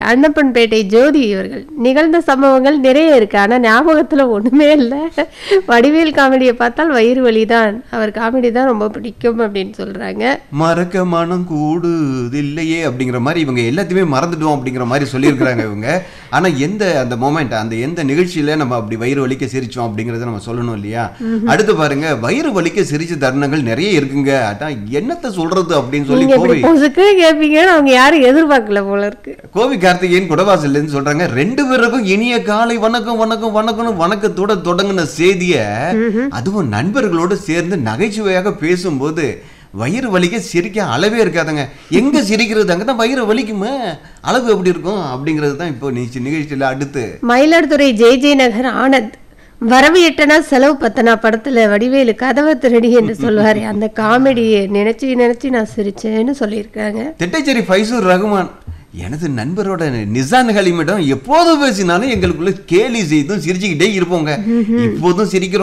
அன்னப்பன்பேட்டை ஜோதி இவர்கள் நிகழ்ந்த சம்பவங்கள் நிறைய இருக்கு ஆனா ஞாபகத்துல ஒண்ணுமே இல்ல வடிவேல் காமெடியை பார்த்தால் வயிறு வலிதான் அவர் காமெடி தான் ரொம்ப பிடிக்கும் அப்படின்னு சொல்றாங்க மறக்க மனம் கூடுதில்லையே அப்படிங்கிற மாதிரி இவங்க எல்லாத்தையுமே மறந்துட்டோம் அப்படிங்கிற மாதிரி சொல்லியிருக்கிறாங்க இவங்க ஆனா எந்த அந்த மொமெண்ட் அந்த எந்த நிகழ்ச்சியில நம்ம அப்படி வயிறு வலிக்க சிரிச்சோம் அப்படிங்கறத நம்ம சொல்லணும் இல்லையா அடுத்து பாருங்க வயிறு வலிக்க சிரிச்ச தருணங்கள் நிறைய இருக்குங்க அதான் என்னத்த சொல்றது அப்படின்னு சொல்லி நீங்க கோவை இப்படி பொசுக்கு கேட்பீங்கன்னு அவங்க யாரும் எதிர்பார்க்கல போல இருக்கு கோவி கார்த்திகேயன் குடவாசல்ல இருந்து சொல்றாங்க ரெண்டு பேருக்கும் இனிய காலை வணக்கம் வணக்கம் வணக்கம்னு வணக்கத்தோட தொடங்கின செய்திய அதுவும் நண்பர்களோடு சேர்ந்து நகைச்சுவையாக பேசும்போது வயிறு வலிக்க சிரிக்க அளவே இருக்காதுங்க எங்க சிரிக்கிறது அங்கதான் வயிறு வலிக்குமே அளவு எப்படி இருக்கும் அப்படிங்கிறது தான் இப்போ நிகழ்ச்சி நிகழ்ச்சியில அடுத்து மயிலாடுதுறை ஜே ஜே நகர் ஆனந்த் வரவு எட்டனா செலவு பத்தனா படத்துல வடிவேலு கதவை திருடி என்று சொல்வாரு அந்த காமெடியை நினைச்சு நினைச்சு நான் சிரிச்சேன்னு சொல்லியிருக்காங்க திட்டைச்சேரி ஃபைசூர் ரகுமான் எனது நண்பரோட நிசான் ஹலிமிடம் எப்போது பேசினாலும் எங்களுக்குள்ள கேலி செய்தும் சிரிச்சுக்கிட்டே இருப்போங்க இப்போதும் சிரிக்கிறோம்